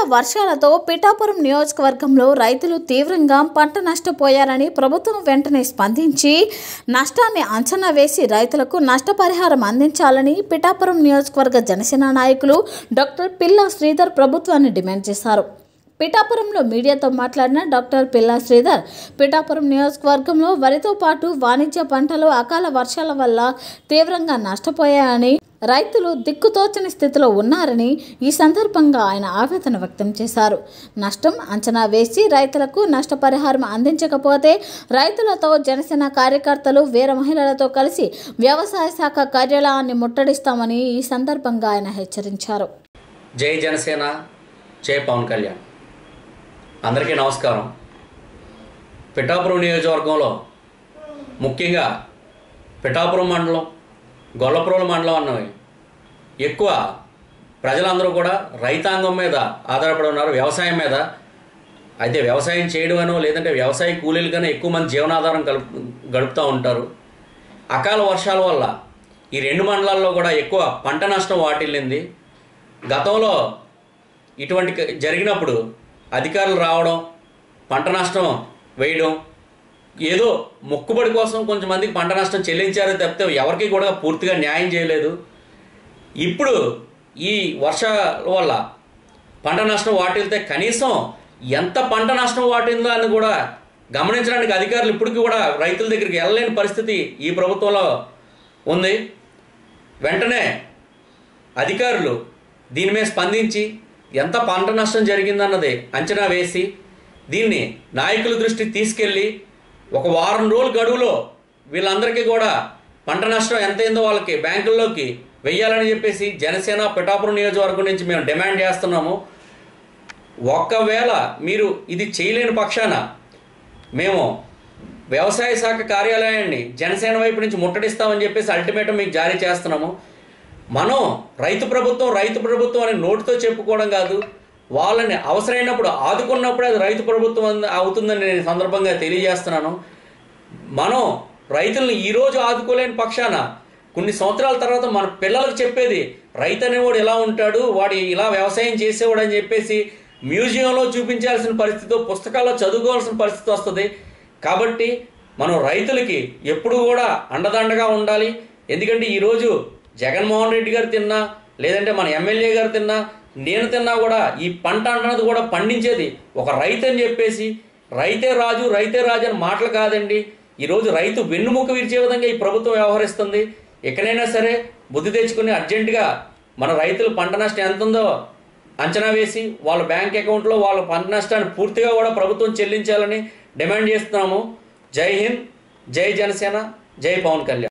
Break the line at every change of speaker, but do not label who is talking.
వర్షాలతో పిఠాపురం నియోజకవర్గంలో రైతులు తీవ్రంగా పంట నష్టపోయారని ప్రభుత్వం వెంటనే స్పందించి నష్టాన్ని అంచనా వేసి రైతులకు నష్టపరిహారం అందించాలని పిఠాపురం నియోజకవర్గ జనసేన నాయకులు డాక్టర్ పిల్ల శ్రీధర్ ప్రభుత్వాన్ని డిమాండ్ చేశారు పిఠాపురంలో మీడియాతో మాట్లాడిన డాక్టర్ పిల్లా శ్రీధర్ పిఠాపురం నియోజకవర్గంలో వరితో పాటు వాణిజ్య పంటలు అకాల వర్షాల వల్ల తీవ్రంగా నష్టపోయాయని రైతులు దిక్కుతోచని స్థితిలో ఉన్నారని ఈ సందర్భంగా ఆయన ఆవేదన వ్యక్తం చేశారు నష్టం అంచనా వేసి రైతులకు నష్టపరిహారం అందించకపోతే రైతులతో జనసేన కార్యకర్తలు వీర మహిళలతో కలిసి వ్యవసాయ శాఖ కార్యాలయాన్ని ముట్టడిస్తామని ఈ సందర్భంగా ఆయన హెచ్చరించారు
జై జనసేన జై పవన్ కళ్యాణ్ అందరికీ నమస్కారం పిఠాపురం నియోజకవర్గంలో ముఖ్యంగా పిఠాపురం మండలం గొల్లపురం మండలం అన్నవి ఎక్కువ ప్రజలందరూ కూడా రైతాంగం మీద ఆధారపడి ఉన్నారు వ్యవసాయం మీద అయితే వ్యవసాయం చేయడమనో లేదంటే వ్యవసాయ కూలీలకనే ఎక్కువ మంది జీవనాధారం గడుపు గడుపుతూ ఉంటారు అకాల వర్షాల వల్ల ఈ రెండు మండలాల్లో కూడా ఎక్కువ పంట నష్టం వాటిల్లింది గతంలో ఇటువంటి క- జరిగినప్పుడు అధికారులు రావడం పంట నష్టం వేయడం ఏదో మొక్కుబడి కోసం కొంచెం మందికి పంట నష్టం చెల్లించారో తప్పితే ఎవరికి కూడా పూర్తిగా న్యాయం చేయలేదు ఇప్పుడు ఈ వర్షాల వల్ల పంట నష్టం వాటిల్తే కనీసం ఎంత పంట నష్టం వాటిందో అని కూడా గమనించడానికి అధికారులు ఇప్పటికీ కూడా రైతుల దగ్గరికి వెళ్ళలేని పరిస్థితి ఈ ప్రభుత్వంలో ఉంది వెంటనే అధికారులు దీని మీద స్పందించి ఎంత పంట నష్టం జరిగిందన్నది అంచనా వేసి దీన్ని నాయకుల దృష్టికి తీసుకెళ్ళి ఒక వారం రోజుల గడువులో వీళ్ళందరికీ కూడా పంట నష్టం ఎంతైందో వాళ్ళకి బ్యాంకుల్లోకి వెయ్యాలని చెప్పేసి జనసేన పిఠాపురం నియోజకవర్గం నుంచి మేము డిమాండ్ చేస్తున్నాము ఒకవేళ మీరు ఇది చేయలేని పక్షాన మేము వ్యవసాయ శాఖ కార్యాలయాన్ని జనసేన వైపు నుంచి ముట్టడిస్తామని చెప్పేసి అల్టిమేటం మీకు జారీ చేస్తున్నాము మనం రైతు ప్రభుత్వం రైతు ప్రభుత్వం అని నోటితో చెప్పుకోవడం కాదు వాళ్ళని అవసరమైనప్పుడు ఆదుకున్నప్పుడే అది రైతు ప్రభుత్వం అంద- అవుతుందని నేను ఈ సందర్భంగా తెలియజేస్తున్నాను మనం రైతుల్ని ఈరోజు ఆదుకోలేని పక్షాన కొన్ని సంవత్సరాల తర్వాత మన పిల్లలకు చెప్పేది రైతు అనేవాడు ఎలా ఉంటాడు వాడు ఇలా వ్యవసాయం చేసేవాడు అని చెప్పేసి మ్యూజియంలో చూపించాల్సిన పరిస్థితి పుస్తకాల్లో చదువుకోవాల్సిన పరిస్థితి వస్తుంది కాబట్టి మనం రైతులకి ఎప్పుడు కూడా అండదండగా ఉండాలి ఎందుకంటే ఈరోజు జగన్మోహన్ రెడ్డి గారు తిన్నా లేదంటే మన ఎమ్మెల్యే గారు తిన్నా నేను తిన్నా కూడా ఈ పంట అన్నది కూడా పండించేది ఒక రైతు అని చెప్పేసి రైతే రాజు రైతే రాజు అని మాటలు కాదండి ఈరోజు రైతు వెన్నుముక్క విరిచే విధంగా ఈ ప్రభుత్వం వ్యవహరిస్తుంది ఎక్కడైనా సరే బుద్ధి తెచ్చుకుని అర్జెంటుగా మన రైతులు పంట నష్టం ఎంత ఉందో అంచనా వేసి వాళ్ళ బ్యాంక్ అకౌంట్లో వాళ్ళ పంట నష్టాన్ని పూర్తిగా కూడా ప్రభుత్వం చెల్లించాలని డిమాండ్ చేస్తున్నాము జై హింద్ జై జనసేన జై పవన్ కళ్యాణ్